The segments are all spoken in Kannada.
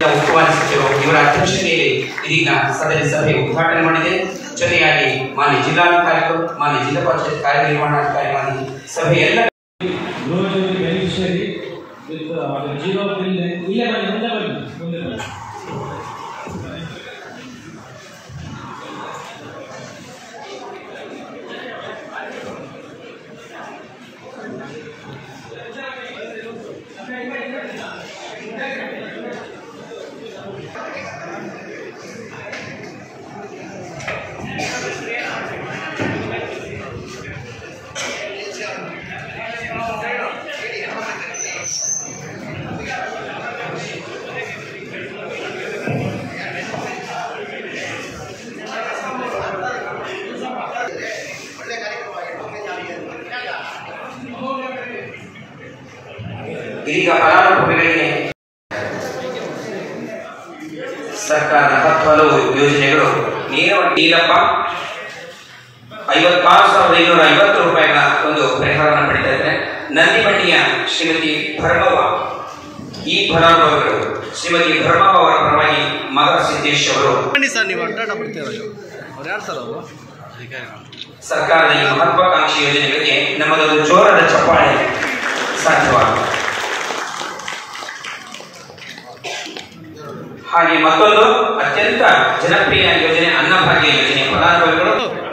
ಉಸ್ತುವಾರಿ ಸಚಿವರು ಇವರ ಅಧ್ಯಕ್ಷತೆಯಲ್ಲಿ ಇದೀಗ ಸದನ ಸಭೆ ಉದ್ಘಾಟನೆ ಮಾಡಿದೆ ಜೊತೆಯಾಗಿ ಮಾನ್ಯ ಜಿಲ್ಲಾಧಿಕಾರಿಗಳು ಮಾನ್ಯ ಜಿಲ್ಲಾ ಪಂಚಾಯತ್ ಕಾರ್ಯನಿರ್ವಹಣಾಧಿಕಾರಿ ಮಾನ್ಯ ಸಭೆ ಎಲ್ಲ Gruhajyothi beneficiary with zero bill ಇಲ್ಲೇ ಬನ್ನಿ ಮುಂದೆ ಬನ್ನಿ ಮುಂದೆ ಬನ್ನಿ ಇದೀಗ ಫಲಾನುಭವಿಗಳಿಗೆ ಸರ್ಕಾರದ ಹತ್ತು ಹಲವು ಯೋಜನೆಗಳು ನೇರವಾಗಿ ನೀಲಪ್ಪ ಐವತ್ತಾರು ಸಾವಿರದ ಐನೂರ ಐವತ್ತು ರೂಪಾಯಿಗಳ ಒಂದು ಪರಿಹಾರವನ್ನು ಪಡಿತಾ ಇದ್ದಾರೆ ನಂದಿಮಟ್ಟಿಯ ಶ್ರೀಮತಿ ಭರ್ಮವ್ವ ಈ ಫಲಾನುಭವಿಗಳು ಶ್ರೀಮತಿ ಭರ್ಮವ್ವ ಅವರ ಪರವಾಗಿ ಮಗ ಸಿದ್ದೇಶ್ ಅವರು ಬನ್ನಿ ಸರ್ ನೀವು ಅಡ್ಡಾಡ ಬರ್ತೀರ ಅವ್ರು ಯಾರು ಸರ್ ಅವರು ಸರ್ಕಾರದ ಈ ಮಹತ್ವಾಕಾಂಕ್ಷಿ ಯೋಜನೆಗಳಿಗೆ ನಮ್ಮದೊಂದು ಜೋರದ ಚಪ್ಪಾಳೆ ಸಾಧ್ಯವಾಗಿದೆ ಹಾಗೆ ಮತ್ತೊಂದು ಅತ್ಯಂತ ಜನಪ್ರಿಯ ಯೋಜನೆ ಅನ್ನಭಾಗ್ಯ ಯೋಜನೆ ಫಲಾನುಭವಿಗಳು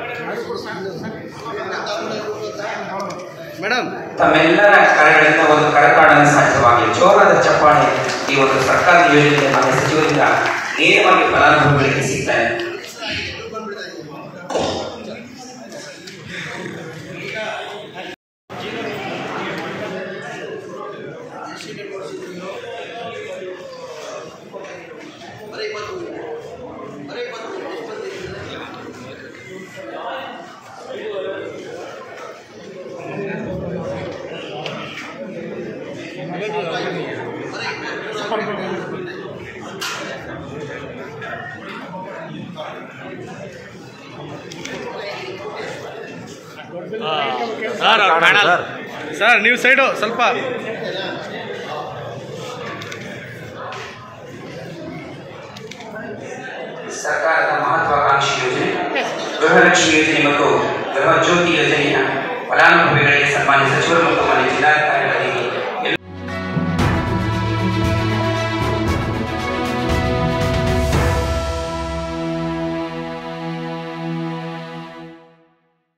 ಮೇಡಮ್ ತಮ್ಮೆಲ್ಲರ ಕರೆಗಳಿಂದ ಒಂದು ಕರಕಾಡಲು ಸಾಧ್ಯವಾಗಿ ಜೋರದ ಚಪ್ಪಾಳೆ ಈ ಒಂದು ಸರ್ಕಾರದ ಯೋಜನೆ ಮಾನ್ಯ ಸಚಿವರಿಂದ ನೇರವಾಗಿ ಫಲಾನುಭವಿಗಳಿಗೆ ಸಿಗ್ತಾರೆ ಸರ್ ಕಾಣಲ್ಲ ಸರ್ ನೀವು ಸೈಡು ಸ್ವಲ್ಪ ಸರ್ಕಾರದ ಮಹತ್ವಾಕಾಂಕ್ಷಿ ಯೋಜನೆ ಗೃಹಲಕ್ಷ್ಮಿ ಯೋಜನೆ ಮತ್ತು ಗೃಹ ಜ್ಯೋತಿ ಯೋಜನೆಯ ಫಲಾನುಭವಿಗಳಿಗೆ ಸನ್ಮಾನ್ಯ ಸಚಿವರು ಮತ್ತು ಮಾನ್ಯ ಜಿಲ್ಲಾಧಿಕಾರಿ